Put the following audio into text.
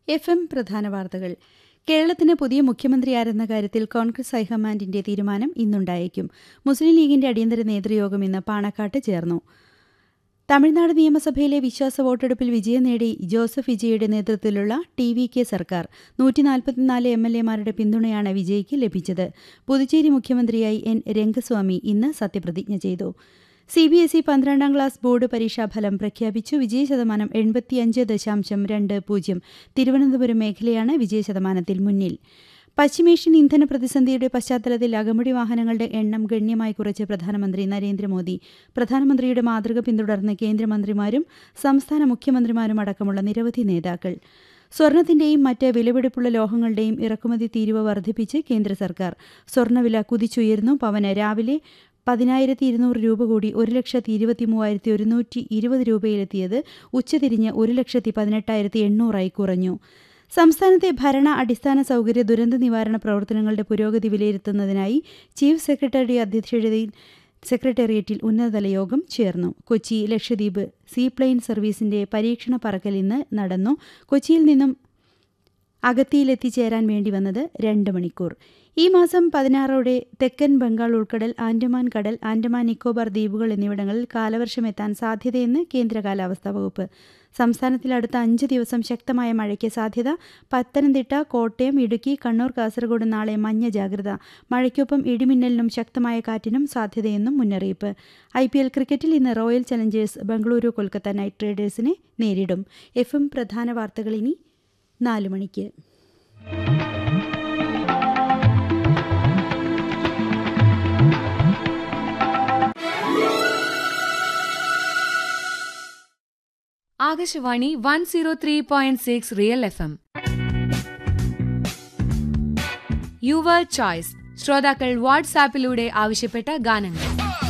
F M പ്രധാന വാർത്തകൾ കേരളത്തിന് പുതിയ മുഖ്യമന്ത്രിയാരെന്ന കാര്യത്തിൽ കോൺഗ്രസ് ഹൈക്കമാൻഡിന്റെ തീരുമാനം ഇന്നുണ്ടായേക്കും മുസ്ലിം ലീഗിന്റെ അടിയന്തര നേതൃയോഗം ഇന്ന് പാണക്കാട്ട് ചേർന്നു തമിഴ്നാട് നിയമസഭയിലെ വിശ്വാസ വോട്ടെടുപ്പിൽ വിജയം നേടി ജോസഫ് വിജയുടെ നേതൃത്വത്തിലുള്ള ടി വി കെ സർക്കാർ നൂറ്റിനാൽപ്പത്തിനാല് എം എൽ എമാരുടെ പിന്തുണയാണ് വിജയ്ക്ക് ലഭിച്ചത് പുതുച്ചേരി മുഖ്യമന്ത്രിയായി എൻ രംഗസ്വാമി ഇന്ന് സത്യപ്രതിജ്ഞ ചെയ്തു സി ബി എസ് ഇ പന്ത്രണ്ടാം ക്ലാസ് ബോർഡ് പരീക്ഷാഫലം പ്രഖ്യാപിച്ചു വിജയശതമാനം എൺപത്തിയഞ്ച് ദശാംശം രണ്ട് പൂജ്യം തിരുവനന്തപുരം മേഖലയാണ് വിജയശതമാനത്തിൽ മുന്നിൽ പശ്ചിമേഷ്യൻ ഇന്ധന പ്രതിസന്ധിയുടെ പശ്ചാത്തലത്തിൽ അകമ്പടി വാഹനങ്ങളുടെ എണ്ണം ഗണ്യമായി കുറച്ച് പ്രധാനമന്ത്രി നരേന്ദ്രമോദി പ്രധാനമന്ത്രിയുടെ മാതൃക പിന്തുടർന്ന് കേന്ദ്രമന്ത്രിമാരും സംസ്ഥാന മുഖ്യമന്ത്രിമാരും അടക്കമുള്ള നിരവധി നേതാക്കൾ സ്വർണത്തിന്റെയും മറ്റ് വിലപിടിപ്പുള്ള ലോഹങ്ങളുടെയും ഇറക്കുമതി തീരുവ വർദ്ധിപ്പിച്ച് കേന്ദ്ര സർക്കാർ സ്വർണ്ണവില കുതിച്ചുയർന്നു പവന് രാവിലെ പതിനായിരത്തി ഇരുന്നൂറ് രൂപ കൂടി ഒരു ലക്ഷത്തി ഇരുപത്തി മൂവായിരത്തി ഒരുന്നൂറ്റി ഇരുപത് രൂപയിലെത്തിയത് ഉച്ചതിരിഞ്ഞ് ഒരു ലക്ഷത്തി പതിനെട്ടായിരത്തി എണ്ണൂറായി കുറഞ്ഞു സംസ്ഥാനത്തെ ഭരണ അടിസ്ഥാന സൗകര്യ ദുരന്ത നിവാരണ പ്രവർത്തനങ്ങളുടെ പുരോഗതി വിലയിരുത്തുന്നതിനായി ചീഫ് സെക്രട്ടറി അധ്യക്ഷതയിൽ സെക്രട്ടേറിയറ്റിൽ ഉന്നതതല യോഗം ചേർന്നു കൊച്ചി ലക്ഷദ്വീപ് സീപ്ലെയിൻ സർവീസിന്റെ പരീക്ഷണ പറക്കൽ ഇന്ന് നടന്നു കൊച്ചിയിൽ നിന്നും അഗത്തിയിലെത്തിച്ചേരാൻ വേണ്ടി വന്നത് രണ്ട് മണിക്കൂർ ഈ മാസം പതിനാറോടെ തെക്കൻ ബംഗാൾ ഉൾക്കടൽ ആൻഡമാൻ കടൽ ആൻഡമാൻ നിക്കോബാർ ദ്വീപുകൾ എന്നിവിടങ്ങളിൽ കാലവർഷം എത്താൻ സാധ്യതയെന്ന് കേന്ദ്ര കാലാവസ്ഥാ വകുപ്പ് സംസ്ഥാനത്തിൽ അടുത്ത അഞ്ച് ദിവസം ശക്തമായ മഴയ്ക്ക് സാധ്യത പത്തനംതിട്ട കോട്ടയം ഇടുക്കി കണ്ണൂർ കാസർഗോഡ് നാളെ മഞ്ഞ ജാഗ്രത മഴയ്ക്കൊപ്പം ഇടിമിന്നലിനും ശക്തമായ കാറ്റിനും സാധ്യതയെന്നും മുന്നറിയിപ്പ് ഐ പി എൽ ക്രിക്കറ്റിൽ ഇന്ന് royal challengers Bengaluru Kolkata knight റൈഡേഴ്സിനെ നേരിടും എഫ് എം പ്രധാന വാർത്തകൾ ഇനി നാല് മണിക്ക് Akashvani one zero three point six real F M your choice ശ്രോതാക്കൾ വാട്സാപ്പിലൂടെ ആവശ്യപ്പെട്ട ഗാനങ്ങൾ